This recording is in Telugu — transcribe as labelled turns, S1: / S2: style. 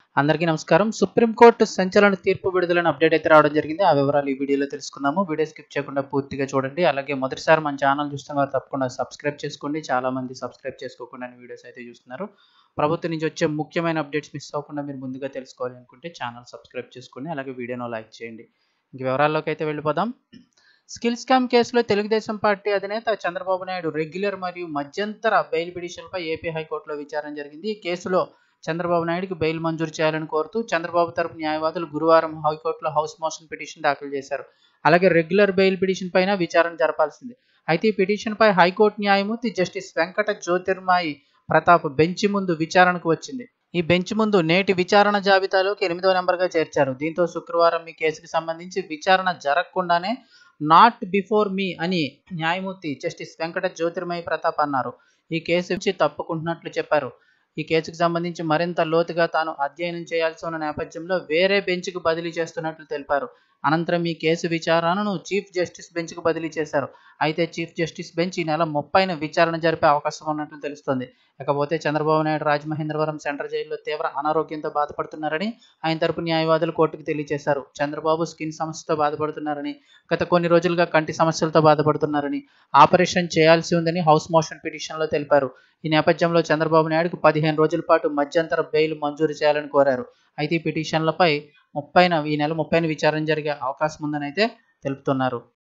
S1: అందరికీ నమస్కారం సుప్రీంకోర్టు సంచలన తీర్పు విడుదలని అప్డేట్ అయితే రావడం జరిగింది ఆ వివరాలు ఈ వీడియోలో తెలుసుకుందాము వీడియో స్కిప్ చేయకుండా పూర్తిగా చూడండి అలాగే మొదటిసారి మన ఛానల్ చూస్తున్న వారు తప్పకుండా సబ్స్క్రైబ్ చేసుకోండి చాలా మంది సబ్స్క్రైబ్ చేసుకోకుండా వీడియోస్ అయితే చూస్తున్నారు ప్రభుత్వం నుంచి వచ్చే ముఖ్యమైన అప్డేట్స్ మిస్ అవ్వకుండా మీరు ముందుగా తెలుసుకోవాలి అనుకుంటే ఛానల్ సబ్స్క్రైబ్ చేసుకోండి అలాగే వీడియోను లైక్ చేయండి ఇంక వివరాల్లోకి అయితే వెళ్ళిపోదాం స్కిల్ స్కామ్ కేసులో తెలుగుదేశం పార్టీ అధినేత చంద్రబాబు నాయుడు రెగ్యులర్ మరియు మధ్యంతర బెయిల్ పిటిషన్పై ఏపీ హైకోర్టులో విచారణ జరిగింది ఈ కేసులో చంద్రబాబు నాయుడుకి బెయిల్ మంజూరు చేయాలని కోరుతూ చంద్రబాబు తరపు న్యాయవాదులు గురువారం హైకోర్టులో హౌస్ మోషన్ పిటిషన్ దాఖలు చేశారు అలాగే రెగ్యులర్ బెయిల్ పిటిషన్ పైన విచారణ జరపాల్సింది అయితే ఈ పిటిషన్పై హైకోర్టు న్యాయమూర్తి జస్టిస్ వెంకట జ్యోతిర్మాయి ప్రతాప్ బెంచ్ ముందు విచారణకు వచ్చింది ఈ బెంచ్ ముందు నేటి విచారణ జాబితాలోకి ఎనిమిదో నెంబర్గా చేర్చారు దీంతో శుక్రవారం ఈ కేసుకు సంబంధించి విచారణ జరగకుండానే నాట్ బిఫోర్ మీ అని న్యాయమూర్తి జస్టిస్ వెంకట జ్యోతిర్మయి ప్రతాప్ అన్నారు ఈ కేసు నుంచి తప్పుకుంటున్నట్లు చెప్పారు ఈ కేసుకు సంబంధించి మరింత లోతుగా తాను అధ్యయనం చేయాల్సి ఉన్న నేపథ్యంలో వేరే బెంచ్కు బదిలీ చేస్తున్నట్లు తెలిపారు అనంతరం ఈ కేసు విచారణను చీఫ్ జస్టిస్ బెంచ్కు బదిలీ చేశారు అయితే చీఫ్ జస్టిస్ బెంచ్ ఈ నెల ముప్పైన విచారణ జరిపే అవకాశం ఉన్నట్లు తెలుస్తోంది ఇకపోతే చంద్రబాబు నాయుడు రాజమహేంద్రవరం సెంట్రల్ జైల్లో తీవ్ర అనారోగ్యంతో బాధపడుతున్నారని ఆయన తరపు న్యాయవాదులు కోర్టుకు తెలియజేశారు చంద్రబాబు స్కిన్ సమస్యతో బాధపడుతున్నారని గత కొన్ని రోజులుగా కంటి సమస్యలతో బాధపడుతున్నారని ఆపరేషన్ చేయాల్సి ఉందని హౌస్ మోషన్ పిటిషన్లో తెలిపారు ఈ నేపథ్యంలో చంద్రబాబు నాయుడుకు పదిహేను రోజుల పాటు మధ్యంతర బెయిల్ మంజూరు చేయాలని కోరారు అయితే ఈ పిటిషన్లపై ముప్పైన ఈ నెల ముప్పైన విచారణ జరిగే అవకాశం ఉందని అయితే తెలుపుతున్నారు